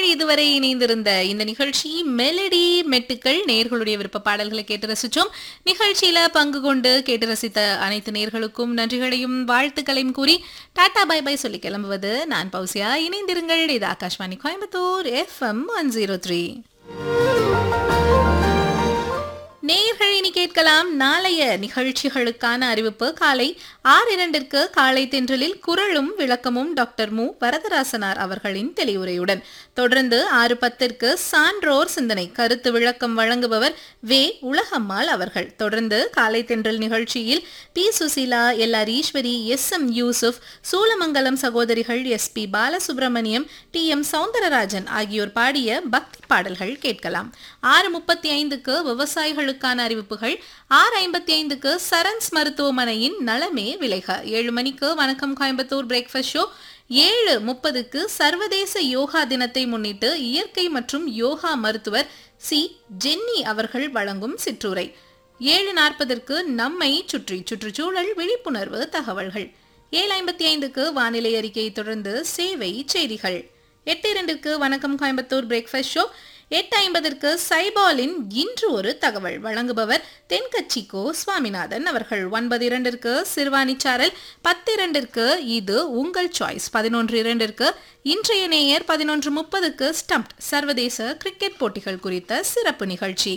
இதுவரை இணைந்திருந்த இந்த நிகழ்ச்சி மெலடி மெட்டுக்கள் நேர்களுடைய விருப்ப பாடல்களை கேட்டு ரசிச்சோம் நிகழ்ச்சியில பங்கு கொண்டு கேட்டு ரசித்த அனைத்து நேர்களுக்கும் நன்றிகளையும் வாழ்த்துக்களையும் கூறி டாடா பை பை சொல்லி கிளம்புவது நான் பௌசியா இணைந்திருங்கள் இது Akashvani Coimbatore FM one zero three நேயர்கள் இனி கேட்கலாம் நாளைய நிகழ்ச்சிகளுக்கான அறிவிப்பு காலை ஆறு இரண்டிற்கு காலை தென்றலில் குரலும் விளக்கமும் டாக்டர் மு வரதராசனார் அவர்களின் தெளிவுரையுடன் தொடர்ந்து ஆறு பத்திற்கு சான்றோர் சிந்தனை கருத்து விளக்கம் வழங்குபவர் வே உலகம்மாள் அவர்கள் தொடர்ந்து காலை தென்றல் நிகழ்ச்சியில் P Susheela L R Eswari S M Yusuf Soolamangalam சகோதரிகள் S P Balasubrahmanyam T M Soundararajan ஆகியோர் பாடிய பக்தி பாடல்கள் கேட்கலாம் ஆறு முப்பத்தி ஐந்துக்கு விவசாயிகளுக்கான அறிவிப்புகள் ஆறு ஐம்பத்தி ஐந்துக்கு சரன்ஸ் மருத்துவமனையின் நலமே விளைக ஏழு மணிக்கு வணக்கம் கோயம்புத்தூர் பிரேக்ஃபாஸ்ட் ஷோ ஏழு முப்பதுக்கு சர்வதேச யோகா தினத்தை முன்னிட்டு இயற்கை மற்றும் யோகா மருத்துவர் சி ஜென்னி அவர்கள் வழங்கும் சிற்றுரை ஏழு நாற்பதற்கு நம்மை சுற்றி சுற்றுச்சூழல் விழிப்புணர்வு தகவல்கள் ஏழு ஐம்பத்தி ஐந்துக்கு வானிலை அறிக்கையை தொடர்ந்து சேவை செய்திகள் எட்டு இரண்டிற்கு வணக்கம் கோயம்புத்தூர் பிரேக்ஃபாஸ்ட் ஷோ எட்டு ஐம்பதற்கு சைபாலின் இன்று ஒரு தகவல் வழங்குபவர் தென்கட்சிக்கோ சுவாமிநாதன் அவர்கள் ஒன்பது இரண்டிற்கு சிறுவாணி சாரல் பத்து இரண்டிற்கு இது உங்கள் சாய்ஸ் பதினொன்று இரண்டிற்கு இன்றைய நேயர் பதினொன்று முப்பதுக்கு ஸ்டம்ப் சர்வதேச கிரிக்கெட் போட்டிகள் குறித்த சிறப்பு நிகழ்ச்சி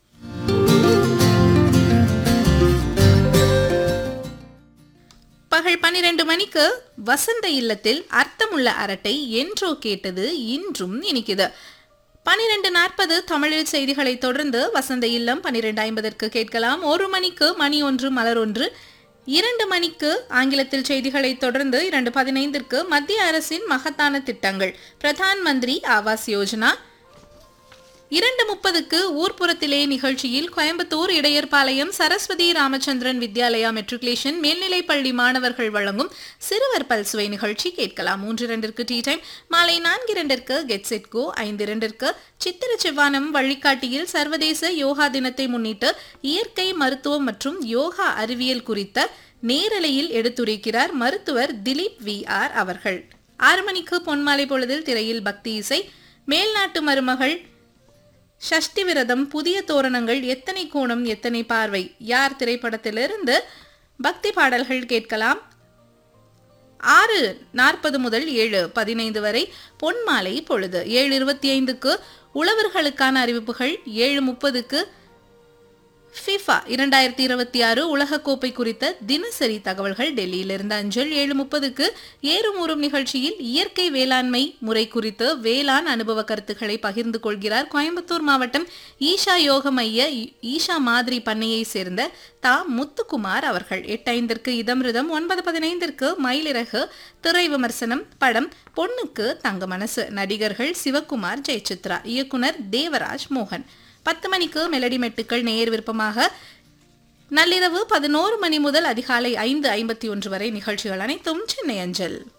பகல் பன்னிரண்டு மணிக்கு வசந்த இல்லத்தில் அர்த்தமுள்ள அரட்டை என்றோ கேட்டது இன்றும் இனிக்குது பனிரெண்டு நாற்பது தமிழில் செய்திகளை தொடர்ந்து வசந்த இல்லம் பனிரெண்டு ஐம்பதற்கு கேட்கலாம் ஒரு மணிக்கு மணி ஒன்று மலர் ஒன்று இரண்டு மணிக்கு ஆங்கிலத்தில் செய்திகளை தொடர்ந்து இரண்டு பதினைந்திற்கு மத்திய அரசின் மகத்தான திட்டங்கள் பிரதான் மந்திரி ஆவாஸ் யோஜனா இரண்டு முப்பதுக்கு ஊர்ப்புறத்திலே நிகழ்ச்சியில் கோயம்புத்தூர் இடையர்பாளையம் சரஸ்வதி ராமச்சந்திரன் வித்யாலயா மெட்ரிகுலேஷன் மேல்நிலைப் பள்ளி மாணவர்கள் வழங்கும் சிறுவர் பல்சுவை நிகழ்ச்சி கேட்கலாம் மூன்று இரண்டிற்கு டீ டைம் மாலை நான்கு இரண்டிற்கு கெட் செட் கோ ஐந்து இரண்டிற்கு சித்திர செவ்வானம் வழிகாட்டியில் சர்வதேச யோகா தினத்தை முன்னிட்டு இயற்கை மருத்துவம் மற்றும் யோகா அறிவியல் குறித்த நேரலையில் எடுத்துரைக்கிறார் மருத்துவர் திலீப் வி ஆர் அவர்கள் ஆறு மணிக்கு பொன்மாலை பொழுதில் திரையில் பக்தி இசை மேல்நாட்டு மருமகள் ஷஷ்டி விரதம் புதிய தோரணங்கள் எத்தனை கோணம் எத்தனை பார்வை யார் திரைப்படத்திலிருந்து பக்தி பாடல்கள் கேட்கலாம் ஆறு நாற்பது முதல் ஏழு பதினைந்து வரை பொன்மாலை பொழுது ஏழு இருபத்தி ஐந்துக்கு உழவர்களுக்கான அறிவிப்புகள் ஏழு முப்பதுக்கு ஃபிஃபா இரண்டாயிரத்தி இருபத்தி ஆறு உலகக்கோப்பை குறித்த தினசரி தகவல்கள் டெல்லியிலிருந்து அஞ்சல் ஏழு முப்பதுக்கு ஏறுமூறும் நிகழ்ச்சியில் இயற்கை வேளாண்மை முறை குறித்து வேளாண் அனுபவ கருத்துக்களை பகிர்ந்து கொள்கிறார் கோயம்புத்தூர் மாவட்டம் ஈஷா யோக மைய ஈஷா மாதிரி பண்ணையை சேர்ந்த தா முத்துக்குமார் அவர்கள் எட்டு ஐந்திற்கு இதமிருதம் ஒன்பது பதினைந்திற்கு மயிலிறகு திரை விமர்சனம் படம் பொண்ணுக்கு தங்க மனசு நடிகர்கள் சிவகுமார் ஜெயசித்ரா இயக்குனர் தேவராஜ் மோகன் பத்து மணிக்கு மெலடி மெட்டுக்கள் நேர் விருப்பமாக நள்ளிரவு பதினோரு மணி முதல் அதிகாலை ஐந்து ஐம்பத்தி ஒன்று வரை நிகழ்ச்சிகள் அனைத்தும் சென்னை அஞ்சல்